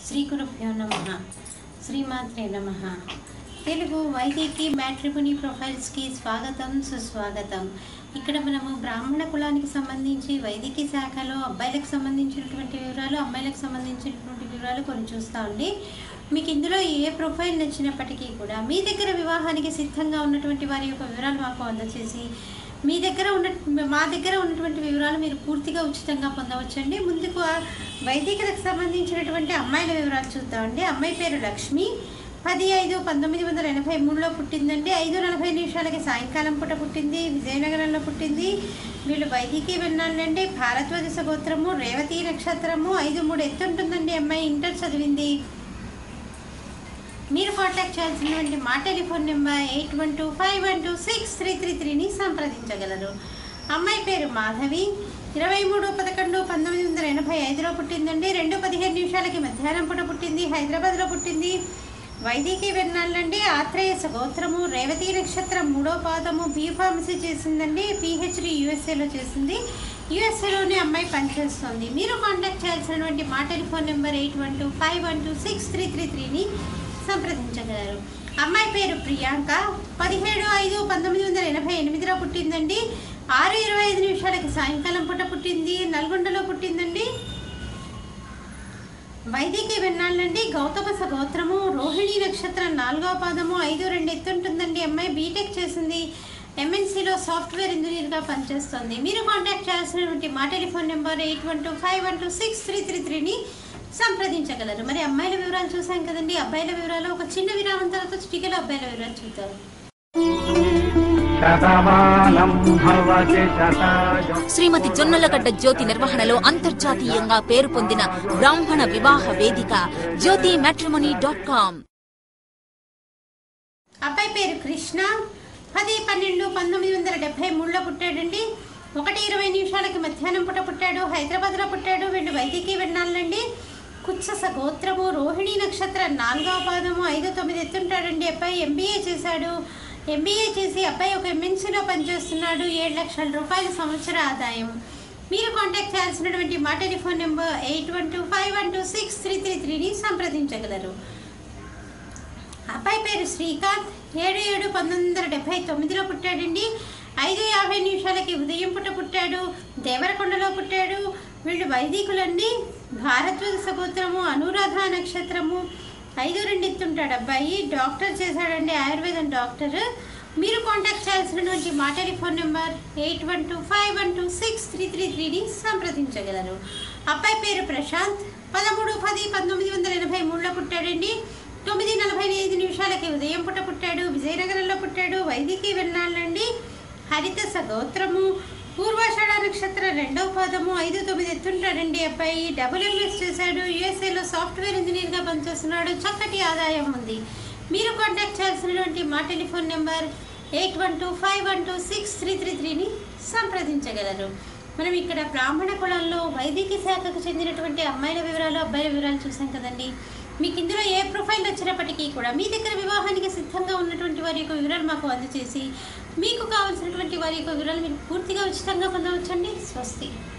శ్రీ గురుభ్యో నమ శ్రీమాత్రే నమ తెలుగు వైదికి మ్యాట్రిమోనీ ప్రొఫైల్స్కి స్వాగతం సుస్వాగతం ఇక్కడ మనము బ్రాహ్మణ కులానికి సంబంధించి వైదికి శాఖలో అబ్బాయిలకు సంబంధించినటువంటి వివరాలు అమ్మాయిలకు సంబంధించినటువంటి వివరాలు కొన్ని చూస్తామండి మీకు ఇందులో ఏ ప్రొఫైల్ నచ్చినప్పటికీ కూడా మీ దగ్గర వివాహానికి సిద్ధంగా ఉన్నటువంటి వారి యొక్క వివరాలు మాకు అందచేసి మీ దగ్గర ఉన్న మా దగ్గర ఉన్నటువంటి వివరాలు మీరు పూర్తిగా ఉచితంగా పొందవచ్చండి ముందుకు ఆ వైదికతకు సంబంధించినటువంటి అమ్మాయిల వివరాలు చూద్దామండి అమ్మాయి పేరు లక్ష్మి పది ఐదు పంతొమ్మిది వందల ఎనభై మూడులో పుట్టిందండి ఐదు నలభై నిమిషాలకి సాయంకాలం పూట పుట్టింది విజయనగరంలో పుట్టింది వీళ్ళు వైదికి వెళ్ళాలండి భారద్వాజ గోత్రము రేవతి నక్షత్రము ఐదు మూడు ఎత్తు ఉంటుందండి అమ్మాయి ఇంటర్ చదివింది మీరు కాంటాక్ట్ చేయాల్సినటువంటి మా telephone number eight one two five one two six three three త్రీని సంప్రదించగలరు అమ్మాయి పేరు మాధవి ఇరవై మూడు పదకొండు పంతొమ్మిది వందల ఎనభై ఐదులో పుట్టిందండి రెండు పదిహేను నిమిషాలకి మధ్యాహ్నం పూట పుట్టింది హైదరాబాద్లో పుట్టింది వైదికి వెన్నాళ్ళండి ఆత్రేయస గోత్రము రేవతి నక్షత్రం మూడో పాదము బీ ఫార్మసీ చేసిందండి పిహెచ్డి యూఎస్ఏలో చేసింది యూఎస్ఏలోనే అమ్మాయి పనిచేస్తుంది మీరు కాంటాక్ట్ చేయాల్సినటువంటి మా telephone number eight one two five one two six three three త్రీని సంప్రదించగలరు అమ్మాయి పేరు ప్రియాంక పదిహేడు ఐదు పంతొమ్మిది వందల ఎనభై ఎనిమిదిలో పుట్టిందండి ఆరు ఇరవై ఐదు నిమిషాలకి సాయంకాలం పూట పుట్టింది నల్గొండలో పుట్టిందండి వైదికి వెన్నాళ్ళండి గౌతమస గోత్రము రోహిణి నక్షత్రం నాలుగవ పాదము ఐదు రెండు ఎత్తుంటుందండి అమ్మాయి బీటెక్ చేసింది ఎంఎన్సీలో సాఫ్ట్వేర్ ఇంజనీర్గా పనిచేస్తుంది మీరు కాంటాక్ట్ చేయాల్సినటువంటి మా telephone number eight one two five one two six three three త్రీని సంప్రదించగలరు మరి అమ్మాయిల వివరాలు చూసాం కదండి అబ్బాయిల వివరాలు ఒక చిన్న విరామం తర్వాత చిటికలో అబ్బాయిల వివరాలు చూద్దాం శతమానం భవతి శతాజం శ్రీమతి జొన్నలగడ్డ జ్యోతి నిర్వహణలో అంతర్జాతీయంగా పేరు పొందిన బ్రాహ్మణ వివాహ వేదిక జ్యోతి మ్యాట్రిమోనీ డాట్ కామ్ అబ్బాయి పేరు కృష్ణ పది పన్నెండు పంతొమ్మిది వందల డెబ్బై మూడులో పుట్టాడండి ఒకటి ఇరవై నిమిషాలకి మధ్యాహ్నం పూట పుట్టాడు హైదరాబాద్లో పుట్టాడు వీళ్ళు వైదికి వెళ్ళాలండి కుత్సస గోత్రము రోహిణి నక్షత్రం నాలుగవ పాదము ఐదు తొమ్మిది ఎత్తుంటాడండి అబ్బాయి ఎంబీఏ చేశాడు ఎంబీఏ చేసి అబ్బాయి ఒక ఎంఎన్సీలో పనిచేస్తున్నాడు ఏడు లక్షల రూపాయల సంవత్సర ఆదాయం మీరు కాంటాక్ట్ చేయాల్సినటువంటి మా telephone number eight one two five one two six three three త్రీని సంప్రదించగలరు అబ్బాయి పేరు శ్రీకాంత్ ఏడు ఏడు పంతొమ్మిది వందల డెబ్బై తొమ్మిదిలో పుట్టాడండి ఐదు యాభై నిమిషాలకి ఉదయం పుట్ట పుట్టాడు దేవరకొండలో పుట్టాడు వీళ్ళు వైదికులండి భారద్వాజ సగోత్రము అనురాధ నక్షత్రము ఐదు రెండు ఎత్తుంటాడు అబ్బాయి డాక్టర్ చేశాడండి ఆయుర్వేదం డాక్టర్ మీరు కాంటాక్ట్ చేయాల్సినటువంటి మా telephone number eight one two five one two six three three త్రీని సంప్రదించగలరు అబ్బాయి పేరు ప్రశాంత్ పదమూడు పది పంతొమ్మిది వందల ఎనభై మూడులో పుట్టాడండి తొమ్మిది నలభై ఐదు నిమిషాలకి ఉదయం పుట్ట పుట్టాడు విజయనగరంలో పుట్టాడు వైదికి వెళ్ళాలండి హరిత సగోత్రము పూర్వాషాఢ నక్షత్రం రెండవ పాదము ఐదు తొమ్మిది ఎత్తుంటాడండి అబ్బాయి డబుల్ ఎంఎస్ చేశాడు యూఎస్ఏలో సాఫ్ట్వేర్ ఇంజనీర్గా పనిచేస్తున్నాడు చక్కటి ఆదాయం ఉంది మీరు కాంటాక్ట్ చేయాల్సినటువంటి మా telephone number eight one two five one two six three three త్రీని సంప్రదించగలరు మనం ఇక్కడ బ్రాహ్మణ కులంలో వైదిక శాఖకు చెందినటువంటి అమ్మాయిల వివరాలు అబ్బాయిల వివరాలు చూసాం కదండి మీకు ఇందులో ఏ ప్రొఫైల్ వచ్చినప్పటికీ కూడా మీ దగ్గర వివాహానికి సిద్ధంగా ఉన్నటువంటి వారి యొక్క వివరాలు మాకు అందజేసి మీకు కావాల్సినటువంటి వారి యొక్క వివరాలు మీరు పూర్తిగా ఉచితంగా పొందవచ్చండి స్వస్తి